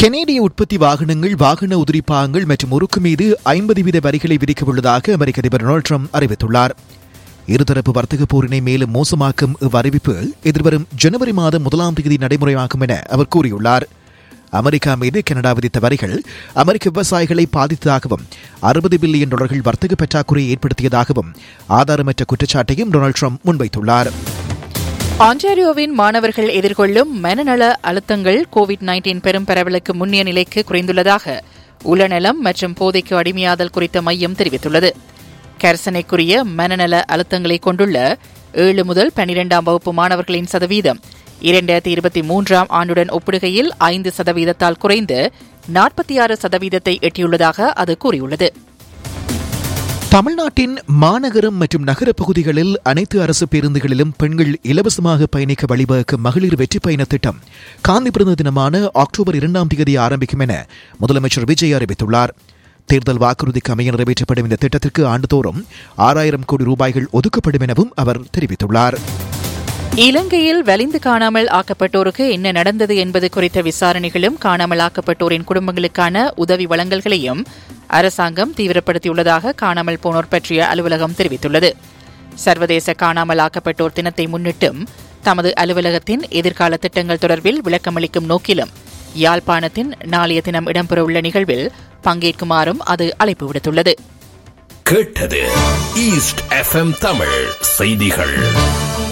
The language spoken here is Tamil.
கெனேடிய உற்பத்தி வாகனங்கள் வாகன உதிரிப்பாகங்கள் மற்றும் உருக்கு மீது ஐம்பது வீத வரிகளை விதிக்கவுள்ளதாக அமெரிக்க அதிபர் டொனால்ட் ட்ரம்ப் அறிவித்துள்ளார் இருதரப்பு வர்த்தக போரினை மேலும் மோசமாக்கும் இவ்வறிவிப்பு எதிர்வரும் ஜனவரி மாதம் முதலாம் தேதி நடைமுறையாகும் என அவர் கூறியுள்ளார் அமெரிக்கா மீது கனடா விதித்த வரிகள் அமெரிக்க விவசாயிகளை பாதித்ததாகவும் அறுபது பில்லியன் டாலர்கள் வர்த்தக பற்றாக்குறையை ஏற்படுத்தியதாகவும் ஆதாரமற்ற குற்றச்சாட்டையும் டொனால்ட் ட்ரம்ப் முன்வைத்துள்ளார் ஆன்டாரியோவின் மாணவர்கள் எதிர்கொள்ளும் மனநல அழுத்தங்கள் கோவிட் நைன்டீன் பெரும் பரவலுக்கு முன்னிய நிலைக்கு குறைந்துள்ளதாக உளநலம் மற்றும் போதைக்கு அடிமையாதல் குறித்த மையம் தெரிவித்துள்ளது கரசனைக்குரிய மனநல அழுத்தங்களை கொண்டுள்ள ஏழு முதல் பனிரெண்டாம் வகுப்பு மாணவர்களின் சதவீதம் இரண்டாயிரத்தி இருபத்தி மூன்றாம் ஆண்டுடன் ஒப்பிடுகையில் ஐந்து சதவீதத்தால் குறைந்து நாற்பத்தி ஆறு சதவீதத்தை எட்டியுள்ளதாக அது கூறியுள்ளது தமிழ்நாட்டின் மாநகரம் மற்றும் நகர பகுதிகளில் அனைத்து அரசு பேருந்துகளிலும் பெண்கள் இலவசமாக பயணிக்க வழிவகுக்கும் மகளிர் வெற்றி பயண திட்டம் காந்தி பிறந்த தினமான அக்டோபர் இரண்டாம் தேதி ஆரம்பிக்கும் என முதலமைச்சர் விஜய் அறிவித்துள்ளார் தேர்தல் வாக்குறுதிக்கு அமைய நிறைவேற்றப்படும் இந்த திட்டத்திற்கு ஆண்டுதோறும் ஆறாயிரம் கோடி ரூபாய்கள் ஒதுக்கப்படும் எனவும் அவர் தெரிவித்துள்ளார் இலங்கையில் வலிந்து காணாமல் ஆக்கப்பட்டோருக்கு என்ன நடந்தது என்பது குறித்த விசாரணைகளும் காணாமல் ஆக்கப்பட்டோரின் குடும்பங்களுக்கான உதவி வழங்கல்களையும் அரசாங்கம் தீவிரப்படுத்தியுள்ளதாக காணாமல் போனோர் பற்றிய அலுவலகம் தெரிவித்துள்ளது சர்வதேச காணாமல் ஆக்கப்பட்டோர் தினத்தை முன்னிட்டும் தமது அலுவலகத்தின் எதிர்கால திட்டங்கள் தொடர்பில் விளக்கமளிக்கும் நோக்கிலும் யாழ்ப்பாணத்தின் நாளைய தினம் இடம்பெறவுள்ள நிகழ்வில் பங்கேற்குமாறும் அது அழைப்பு விடுத்துள்ளது கேட்டது ஈஸ்ட் எஃப்எம் தமிழ் செய்திகள்